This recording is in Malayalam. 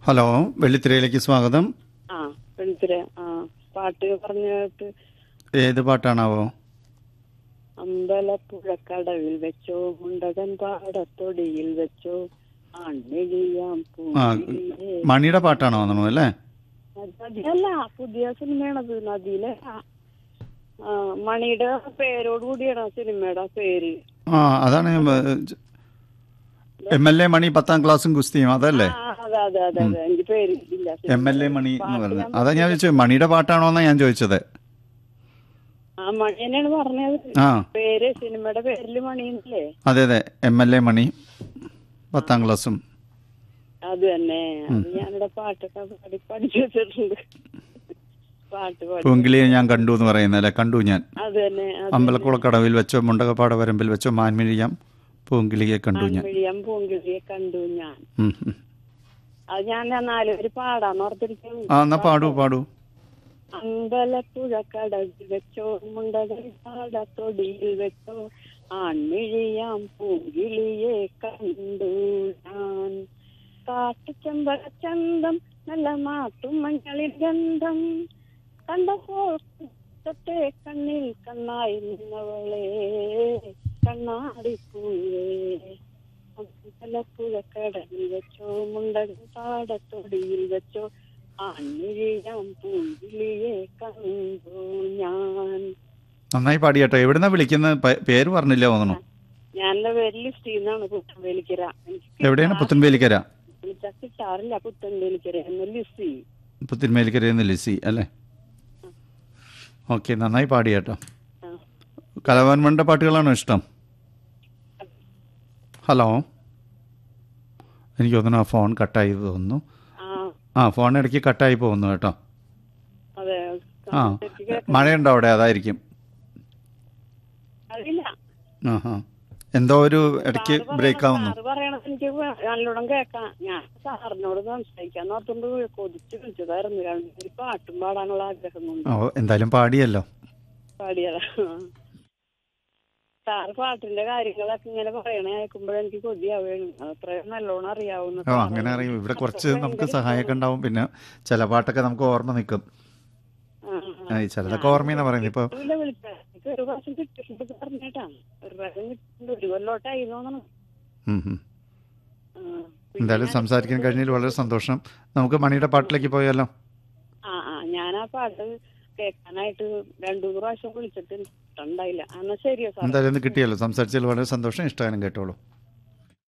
ഹലോ വെള്ളിത്തിരയിലേക്ക് സ്വാഗതം ആ വെളുത്തിര ആ പാട്ട് പറഞ്ഞിട്ട് ഏത് പാട്ടാണാവോ അമ്പലപ്പുഴക്കടവിൽ വെച്ചോ മുണ്ടകൻ പാടത്തൊടിയിൽ വെച്ചോ ആൺമെഴിയാം ആ പൂവിളിയേ. മണിയുടെ പാട്ടാണോ തോന്നുന്നു അല്ലേ നദിയല്ല പുതിയ സിനിമയാണത് നദിയിലെ ആ. ആ, മണിയുടെ പേരോട് കൂടിയാണ് ആ സിനിമയുടെ പേര് ആ അതാണ് എം എൽ എ മണി പത്താം ക്ലാസ്സും കുസ്തിയും അതല്ലേ ആ അതെ അതെ അതെ അതെ എനിക്ക് പേര് ഇല്ല എം എൽ എ മണി എന്ന് പറഞ്ഞത് അതാ ഞാൻ ചോദിച്ചത് മണിയുടെ പാട്ടാണോ എന്നാ ഞാൻ ചോദിച്ചത് ആ മണി തന്നെയാണ് പറഞ്ഞത് ആ പേര് സിനിമയുടെ പേരില് മണിയല്ലേ അതെ അതെ എം എൽ എ മണി പത്താം ക്ലാസ്സും അത് തന്നെ അത് ഞാനിവിടെ പാട്ടൊക്കെ പാടി പഠിച്ചു വെച്ചിട്ടുണ്ട് പാട്ട് പാടി പൂങ്കിളിയെ ഞാൻ കണ്ടു എന്ന് പറയുന്നല്ലേ കണ്ടു ഞാൻ അത് തന്നെ അത് അമ്പലക്കുളക്കടവിൽ വെച്ചോ മുണ്ടകപ്പാട വരമ്പിൽ വെച്ചോ മാൻമിഴിയാം പൂങ്കിളിയെ കണ്ടു ഞാൻ മിഴിയം പൂങ്കിളിയെ കണ്ടു ഞാൻ ഉം, ഉം. അത് ഞാൻ നാലുപേര് പാടാന്ന് ഓർത്തിരിക്കും ആ എന്നാ പാടൂ പാടൂ അമ്പലപ്പുഴ കടവിൽ വെച്ചോ മുണ്ടകൻ പാടത്തൊടിയിൽ വെച്ചോ ആൺമിഴിയാം പൂങ്കിളിയെ കണ്ടു ഞാൻ കാട്ടുചെമ്പകച്ചന്തം നല്ല മാട്ടും മഞ്ഞളിൽ ഗന്ധം കണ്ടപ്പോൾ തൊട്ടേ കണ്ണിൽ കണ്ണായി നിന്നവളെ കണ്ണാടിപ്പൂവേ അമ്പലപ്പുഴ കടവിൽ വെച്ചോ മുണ്ടകൻ പാടത്തൊടിയിൽ വെച്ചോ ആൺമിഴിയാം പൂങ്കിളിയെ കണ്ടു ഞാൻ നന്നായി പാടിയട്ടോ എവിടുന്നാ വിളിക്കുന്നത് പേ- പേര് പറഞ്ഞില്ല തോന്നണു ഞാനെന്റെ പേര് ലിസ്റ്റിൽ നിന്നാണ് പുത്തൻവേലിക്കര എനിക്ക് എവിടെയാണ് പുത്തൻവേലിക്കര വിളിച്ചാൽ കിട്ടാറില്ല പുത്തൻവേലിക്കര എന്ന ലിസി പുത്തിന്മേലിക്കരയിൽ നിന്ന് ലിസി അല്ലേ ഓക്കെ നന്നായി പാടി കേട്ടോ ആ. കലവാൻമണിൻ്റെ പാട്ടുകളാണോ ഇഷ്ടം ഹലോ എനിക്ക് തോന്നുന്നു ആ ഫോൺ കട്ടായി തോന്നുന്നു ആ ആ ഫോൺ ഇടയ്ക്ക് കട്ടായി പോകുന്നു കേട്ടോ അതെ ആ ശരിക്ക് കേൾക്കാം. മഴയുണ്ടോ അവിടെ അതായിരിക്കും അറിയില്ല ആ ഹാ എന്തോ ഒരു ഇടയ്ക്ക് സാറ് ബ്രേക്ക് പറയണ- ആവുന്നു സാറ് പറയണത് എനിക്ക് വേ- നല്ലോണം കേക്കാം ഞാൻ സാറിനോട് സംസാരിക്കാൻ ഓർത്തുകൊണ്ട് കൊതിച്ച് വിളിച്ചതായിരുന്നു രണ്ട് ഒരു പാട്ടും പാടാനുള്ള ആഗ്രഹം കൊണ്ട് ഓ എന്തായാലും പാടിയല്ലോ പാടിയതാ സാറ് പാട്ടിന്റെ കാര്യങ്ങളൊക്കെ ഇങ്ങനെ പറയണ കേൾക്കുമ്പോഴെനിക്ക് കൊതിയാവുകയാണ് അത്രയും നല്ലോണം അറിയാവുന്ന ഓ അങ്ങനെ അറിയും ഇവിടെ കുറച്ച് നമുക്ക് സഹായമൊക്കെ ഉണ്ടാവും പിന്നെ ചില പാട്ടൊക്കെ നമുക്ക് ഓർമ്മ നിൽക്കും ആ, ഈ ചിലതൊക്കെ ഓർമ്മയെന്നാ പറയുന്നത് ഇപ്പോൾ ഇല്ല വിളിച്ച എനിക്ക് ഒരു പ്രാവശ്യം കിട്ടിയിട്ടുണ്ട് പറഞ്ഞേട്ടാ ഒരു പ്രാവശ്യം കിട്ടിയിട്ടുണ്ട് ഒരു കൊല്ലോട്ടായി തോന്നണം ഉം, ഉം. ആ, പിന്നെ എന്തായാലും ഞാൻ- സംസാരിക്കാൻ കഴിഞ്ഞതിൽ വളരെ സന്തോഷം നമുക്ക് മണിയുടെ പാട്ടിലേക്ക് പോയാലോ ആ ആ ഞാൻ ആ പാട്ട് കേൾക്കാനായിട്ട് രണ്ടു മൂന്ന് പ്രാവശ്യം വിളിച്ചിട്ട് എനിക്ക് കിട്ടണ്ടായില്ല എന്നാ ശരിയോ സാർ എന്തായാലും ഇന്ന് കിട്ടിയല്ലോ സംസാരിച്ചതിൽ വളരെ സന്തോഷം ഇഷ്ടമായാലും കേട്ടോളൂ